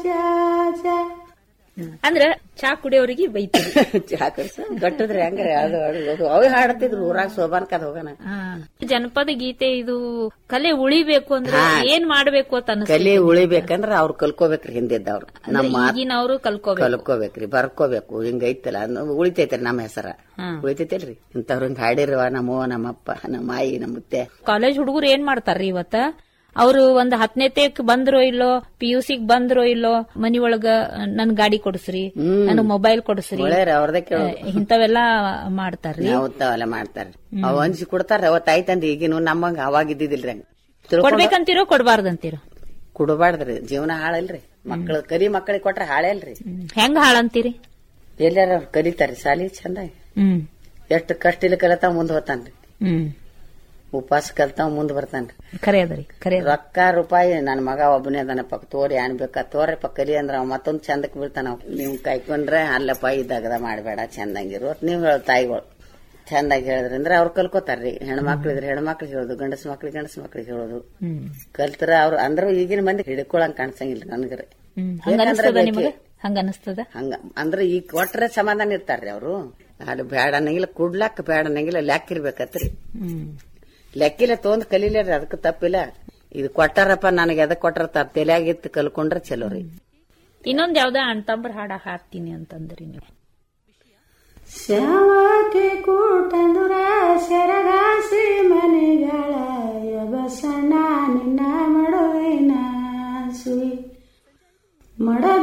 ಅಂದ್ರ ಚಾ ಕುಡಿಯೋರಿಗೆ ಬೈತೀರಿ ಚಾ ಕುಡ್ಸ ಗಟ್ಟದ್ರಿ ಹಂಗ್ರಿ ಅದು ಅದು ಅವ್ ಹಾಡತಿದ್ರು ಊರಾಗ ಶೋಭಾನ್ ಕದ ಹೋಗಣ ಹಾ. ಜನಪದ ಗೀತೆ ಇದು ಕಲೆ ಉಳಿಬೇಕು ಅಂದ್ರೆ ಏನ್ ಮಾಡ್ಬೇಕು ಅಂತ ಅನ್ಸುತ್ತೆ ಕಲಿ ಉಳಿಬೇಕಂದ್ರ ಅವ್ರು ಕಲ್ಕೋಬೇಕ್ರಿ ಹಿಂದಿದ್ದವ್ರು ನಮ್ಮ ಈಗಿನವರು ಕಲ್ಕೋಬೇಕು ಕಲ್ಕೋಬೇಕ್ರಿ ಬರ್ಕೋಬೇಕು ಹಿಂಗ ಐತಲ್ಲ ಅದ್ ಉಳಿತೈತ್ರಿ ನಮ್ಮ ಹೆಸರ ಉಳಿತೈತಿಲ್ರಿ ಇಂಥವ್ರ ಹಿಂಗ ಹಾಡಿರುವ ನಮ್ಮವ್ವ ನಮ್ಮಪ್ಪ ನಮ್ಮ ಆಯಿ ನಮ್ಮ ಮುತ್ತೆ ಕಾಲೇಜ್ ಹುಡುಗರು ಏನ್ ಮಾಡ್ತಾರ್ರಿ ಇವತ್ತ ಅವರು ಒಂದ್ ಹತ್ತನೇತಕ್ ಬಂದ್ರೋ ಇಲ್ಲೋ ಪಿ ಯು ಸಿಗ್ ಬಂದ್ರೋ ಇಲ್ಲೋ ಮನಿ ಒಳಗ ನನ್ ಗಾಡಿ ಕೊಡ್ಸ್ರಿ ನನ್ ಮೊಬೈಲ್ ಕೊಡ್ಸ್ರಿ ಒಳ್ಳೆಯವ್ರ ಅವ್ರದೇ ಕೇಳೋ ಇಂಥವೆಲ್ಲಾ ಮಾಡ್ತಾರ್ರಿ ಅವತ್ತವೆಲ್ಲ ಮಾಡ್ತಾರ ಅವ್ ಹಂಚಿ ಕೊಡ್ತಾರ ಅವತ್ ಆಯ್ತಂದ್ರಿ ಈಗಿನ ನಮ್ಮಂಗ ಅವಾಗ ಇದ್ದಿದಿಲ್ರಿ ಹಂಗ ತಿಳ್ಕೊಂಡ್ ಕೊಡ್ಬೇಕಂತೀರೋ ಕೊಡ್ಬಾರ್ದಂತೀರೋ ಕುಡಬಾರ್ದ್ರಿ ಜೀವನ ಹಾಳಲ್ರಿ ಮಕ್ಳು ಕರಿ ಮಕ್ಕಳಿಗೆ ಕೊಟ್ರ ಹಾಳೇ ಅಲ್ರಿ ಹೆಂಗ್ ಹಾಳಂತೀರಿ ಎಲ್ಲಾರ ಅವ್ರು ಕಲಿತಾರಿ ಸಾಲಿ ಚಂದ ಹ್ಮ್ ಎಷ್ಟು ಕಷ್ಟ ಇಲ್ಲ ಕಲಿತಾವ ಮುಂದ್ ಹೋತಾನ್ರಿ ಹ್ಮ್ ಉಪವಾಸ ಕಲ್ತಾವ ಮುಂದ್ ಬರ್ತಾನ್ರಿ ಖರೆ ಅದರಿ ಖರೆ ಅದ. ರೊಕ್ಕ ರೂಪಾಯಿ ನನ್ ಮಗ ಒಬ್ಬನೇ ಅದನಪ್ಪ ತೋರಿ ಅನ್ಬೇಕ ತೋರಪ್ಪ ಕಲಿ ಅಂದ್ರ ಅವ ಮತ್ತೊಂದ್ ಚಂದಕ್ ಬೀಳ್ತಾನ ಅವ. ನೀವ್ ಕಾಯ್ಕೊಂಡ್ರೆ ಅಲ್ಲಪ್ಪ ಇದ್ದಾಗದ ಮಾಡ್ಬೇಡ ಚಂದಂಗಿರು ಅಂತ ನೀವ್ ಹೇಳ ತಾಯಿಗಳು ಚಂದಾಗಿ ಹೇಳಿದ್ರಂದ್ರ ಅವ್ರು ಕಲ್ಕೋತಾರ್ರಿ ಹೆಣ್ಮಕ್ಳಿದ್ರೆ ಹೆಣ್ಮಕ್ಳಿಗೆ ಹೇಳೋದು ಗಂಡಸ ಮಕ್ಳಿಗೆ ಗಂಡಸ ಮಕ್ಳಿಗೆ ಹೇಳೋದು ಹ್ಮ್ ಕಲ್ತರ ಅವ್ರು ಅಂದ್ರ ಈಗಿನ ಮಂದಿ ಹಿಡ್ಕೊಳಂಗ್ ಕಾಣಿಸಂಗಿಲ್ಲ ನನ್ಗರೆ ಹ್ಮ್ ಹಂಗ ಯಾಕಂದ್ರೆ ಅನಸ್ತದ ನಿಮಗ ಬೇಕೇ. ಹಂಗ ಅನಸ್ತದ ಹಂಗ ಅಂದ್ರ ಈಗ ಕೊಟ್ರೆ ಸಮಾಧಾನ ಇರ್ತಾರ್ರಿ ಅವ್ರು ಅಲ್ಲಿ ಬ್ಯಾಡ ಅನ್ನಂಗಿಲ್ಲ ಕುಡ್ಲಾಕ ಬ್ಯಾಡ ಅನ್ನಂಗಿಲ್ಲ ಲೆಕ್ಕ ಇರ್ಬೇಕತ್ರಿ ಹ್ಮ್ ಲೆಕ್ಕಿಲ್ಲ ತೊಂದ್ ಕಲೀಲೇರಿ ಅದಕ್ಕೆ ತಪ್ಪಿಲ್ಲ ಇದು ಕೊಟ್ಟಾರಪ್ಪ ನನಗೆ ಅದಕ್ಕೆ ಕೊಟ್ಟಾರ ತ ತಲೆಯಾಗಿತ್ತು ಕಲ್ಕೊಂಡ್ರೆ ಚಲೋ ರೀ ಇನ್ನೊಂದ್ ಯಾವ್ದ ಅಣ್ತಂಬ್ರ ಹಾಡ ಹಾಡ್ತೀನಿ ಅಂತಂದ್ರಿ ನೀವು ಶ್ಯಾಮಕ್ಕೆ ಕೂಟಂದುರ ಸೆರಗ